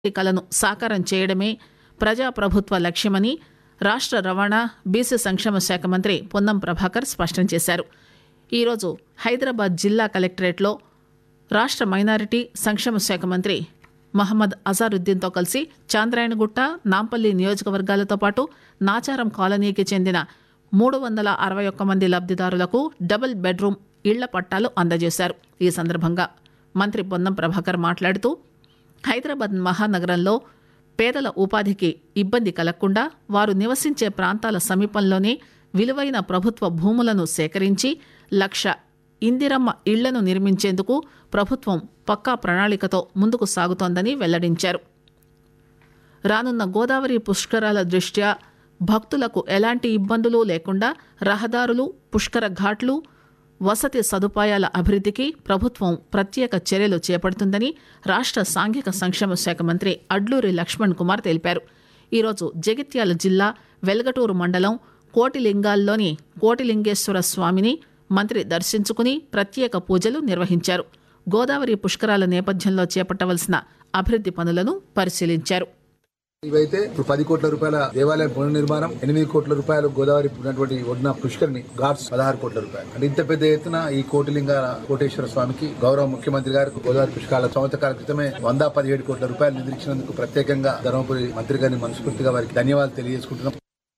కలను సాకారం చేయడమే ప్రజాప్రభుత్వ లక్ష్యమని రాష్ట్ర రవాణా బీసీ సంక్షేమ శాఖ మంత్రి పొన్నం ప్రభాకర్ స్పష్టం చేశారు ఈరోజు హైదరాబాద్ జిల్లా కలెక్టరేట్లో రాష్ట్ర మైనారిటీ సంక్షేమ శాఖ మంత్రి మహమ్మద్ అజారుద్దీన్తో కలిసి చాంద్రాయణగుట్ట నాంపల్లి నియోజకవర్గాలతో పాటు నాచారం కాలనీకి చెందిన మూడు వందల అరవై ఒక్క మంది లబ్దిదారులకు డబుల్ బెడ్రూమ్ ఇళ్ల పట్టాలు అందజేశారు ఈ సందర్భంగా మంత్రి పొన్నం ప్రభాకర్ మాట్లాడుతూ హైదరాబాద్ మహానగరంలో పేదల ఉపాధికి ఇబ్బంది కలగకుండా వారు నివసించే ప్రాంతాల సమీపంలోనే విలువైన ప్రభుత్వ భూములను సేకరించి లక్ష ఇందిరమ్మ ఇళ్లను నిర్మించేందుకు ప్రభుత్వం పక్కా ప్రణాళికతో ముందుకు సాగుతోందని వెల్లడించారు రానున్న గోదావరి పుష్కరాల దృష్ట్యా భక్తులకు ఎలాంటి ఇబ్బందులు లేకుండా రహదారులు పుష్కర ఘాట్లు వసతి సదుపాయాల అభివృద్ధికి ప్రభుత్వం ప్రత్యేక చర్యలు చేపడుతుందని రాష్ట్ర సాంఘిక సంక్షేమ శాఖ మంత్రి అడ్లూరి లక్ష్మణ్ కుమార్ తెలిపారు ఈరోజు జగిత్యాల జిల్లా వెల్గటూరు మండలం కోటిలింగాల్లోని కోటిలింగేశ్వర స్వామిని మంత్రి దర్శించుకుని ప్రత్యేక పూజలు నిర్వహించారు గోదావరి పుష్కరాల నేపథ్యంలో చేపట్టవలసిన అభివృద్ది పనులను పరిశీలించారు ఇవైతే ఇప్పుడు పది కోట్ల రూపాయల దేవాలయం పునర్నిర్మాణం ఎనిమిది కోట్ల రూపాయలు గోదావరి ఉన్నటువంటి ఒడిన పుష్కరిని ఘాట్స్ పదహారు కోట్ల రూపాయలు అంటే ఇంత పెద్ద ఎత్తున ఈ కోటిలింగ కోటేశ్వర స్వామికి గౌరవ ముఖ్యమంత్రి గారికి గోదావరి పుష్కరాల సంవత్సరాల క్రితమే వంద పదిహేడు కోట్ల రూపాయలు నిధులిచ్చినందుకు ప్రత్యేకంగా ధర్మపురి మంత్రి గారిని మనస్ఫూర్తిగా వారికి ధన్యవాదాలు తెలియజేసుకుంటున్నాం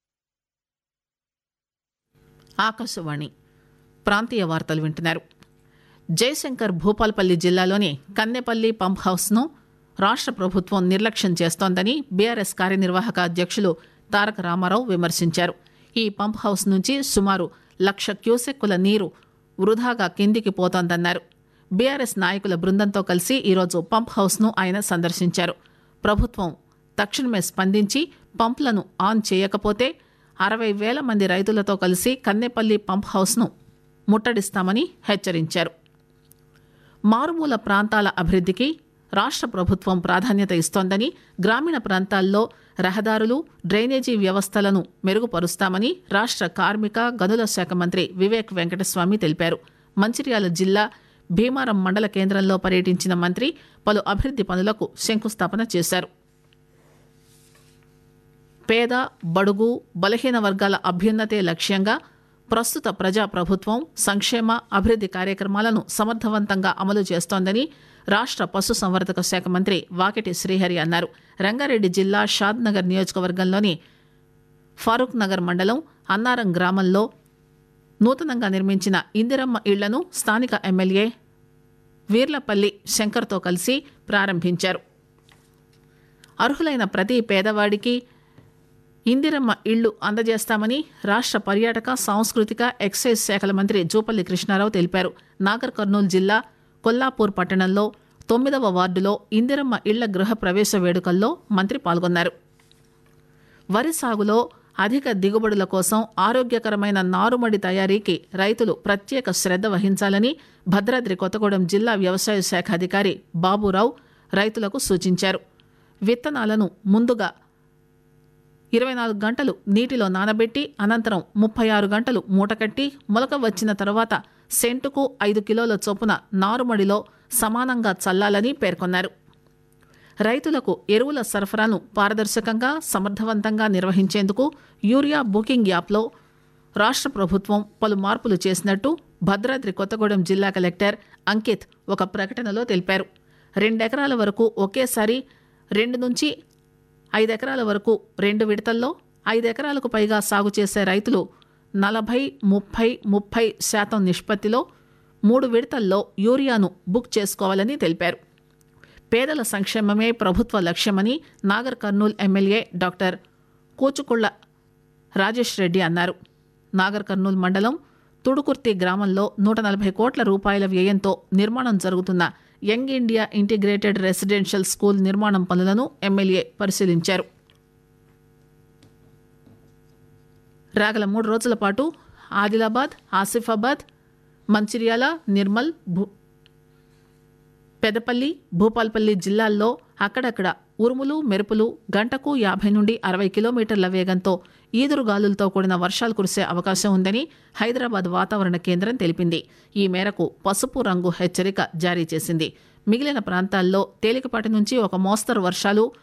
ఆకాశవాణి ప్రాంతీయ వార్తలు వింటున్నారు జయశంకర్ భూపాల్పల్లి జిల్లాలోని కన్నెపల్లి పంప్ హౌస్ను రాష్ట్ర ప్రభుత్వం నిర్లక్ష్యం చేస్తోందని బీఆర్ఎస్ కార్యనిర్వాహక అధ్యక్షులు తారక రామారావు విమర్శించారు ఈ పంప్ హౌస్ నుంచి సుమారు లక్ష క్యూసెక్కుల నీరు వృధాగా కిందికి పోతోందన్నారు బీఆర్ఎస్ నాయకుల బృందంతో కలిసి ఈరోజు పంప్ హౌస్ను ఆయన సందర్శించారు ప్రభుత్వం తక్షణమే స్పందించి పంప్లను ఆన్ చేయకపోతే అరవై వేల మంది రైతులతో కలిసి కన్నెపల్లి పంప్ హౌస్ను ముట్టడిస్తామని హెచ్చరించారు మారుమూల ప్రాంతాల అభివృద్ధికి రాష్ట్ర ప్రభుత్వం ప్రాధాన్యత ఇస్తోందని గ్రామీణ ప్రాంతాల్లో రహదారులు డ్రైనేజీ వ్యవస్థలను మెరుగుపరుస్తామని రాష్ట్ర కార్మిక గనుల శాఖ మంత్రి వివేక్ వెంకటస్వామి తెలిపారు మంచిర్యాల జిల్లా భీమారం మండల కేంద్రంలో పర్యటించిన మంత్రి పలు అభివృద్ది పనులకు శంకుస్థాపన చేశారు పేద బడుగు బలహీన వర్గాల అభ్యున్నతే లక్ష్యంగా ప్రస్తుత ప్రజా ప్రభుత్వం సంక్షేమ అభివృద్ది కార్యక్రమాలను సమర్థవంతంగా అమలు చేస్తోందని రాష్ట్ర పశుసంవర్ధక శాఖ మంత్రి వాకిటి శ్రీహరి అన్నారు రంగారెడ్డి జిల్లా షాద్ నగర్ నియోజకవర్గంలోని ఫారూక్ నగర్ మండలం అన్నారం గ్రామంలో నూతనంగా నిర్మించిన ఇందిరమ్మ ఇళ్లను స్థానిక ఎమ్మెల్యే వీర్లపల్లి శంకర్తో కలిసి ప్రారంభించారు అర్హులైన ప్రతి పేదవాడికి ఇందిరమ్మ ఇళ్లు అందజేస్తామని రాష్ట్ర పర్యాటక సాంస్కృతిక ఎక్సైజ్ శాఖల మంత్రి జూపల్లి కృష్ణారావు తెలిపారు నాగర్ కర్నూలు జిల్లా కొల్లాపూర్ పట్టణంలో తొమ్మిదవ వార్డులో ఇందిరమ్మ ఇళ్ల గృహ ప్రవేశ వేడుకల్లో మంత్రి పాల్గొన్నారు వరి సాగులో అధిక దిగుబడుల కోసం ఆరోగ్యకరమైన నారుమడి తయారీకి రైతులు ప్రత్యేక శ్రద్ధ వహించాలని భద్రాద్రి కొత్తగూడెం జిల్లా వ్యవసాయ శాఖ అధికారి బాబురావు రైతులకు సూచించారు విత్తనాలను ముందుగా ఇరవై నాలుగు గంటలు నీటిలో నానబెట్టి అనంతరం ముప్పై ఆరు గంటలు మూటకట్టి మొలక వచ్చిన తర్వాత సెంటుకు ఐదు కిలోల చొప్పున నారుమడిలో సమానంగా చల్లాలని పేర్కొన్నారు రైతులకు ఎరువుల సరఫరాను పారదర్శకంగా సమర్థవంతంగా నిర్వహించేందుకు యూరియా బుకింగ్ యాప్లో రాష్ట్ర ప్రభుత్వం పలు మార్పులు చేసినట్టు భద్రాద్రి కొత్తగూడెం జిల్లా కలెక్టర్ అంకిత్ ఒక ప్రకటనలో తెలిపారు రెండెకరాల వరకు ఒకేసారి రెండు నుంచి ఐదెకరాల వరకు రెండు విడతల్లో ఐదెకరాలకు పైగా సాగు చేసే రైతులు నలభై ముప్పై ముప్పై శాతం నిష్పత్తిలో మూడు విడతల్లో యూరియాను బుక్ చేసుకోవాలని తెలిపారు పేదల సంక్షేమమే ప్రభుత్వ లక్ష్యమని నాగర్ కర్నూల్ ఎమ్మెల్యే డాక్టర్ కూచుకుళ్ల రాజేష్ రెడ్డి అన్నారు నాగర్ కర్నూల్ మండలం తుడుకుర్తి గ్రామంలో నూట నలభై కోట్ల రూపాయల వ్యయంతో నిర్మాణం జరుగుతున్న young India integrated residential school నిర్మాణం పనులను ఎమ్మెల్యే పరిశీలించారు రాగల మూడు రోజుల పాటు ఆదిలాబాద్ ఆసిఫాబాద్ మంచిర్యాల నిర్మల్ భూ పెదపల్లి భూపాల్పల్లి జిల్లాల్లో అక్కడక్కడ ఉరుములు మెరుపులు గంటకు యాభై నుండి అరవై కిలోమీటర్ల వేగంతో ఈదురుగాలులతో కూడిన వర్షాలు కురిసే అవకాశం ఉందని హైదరాబాద్ వాతావరణ కేంద్రం తెలిపింది ఈ మేరకు పసుపు రంగు హెచ్చరిక జారీ చేసింది మిగిలిన ప్రాంతాల్లో తేలికపాటి నుంచి ఒక మోస్తరు వర్షాలు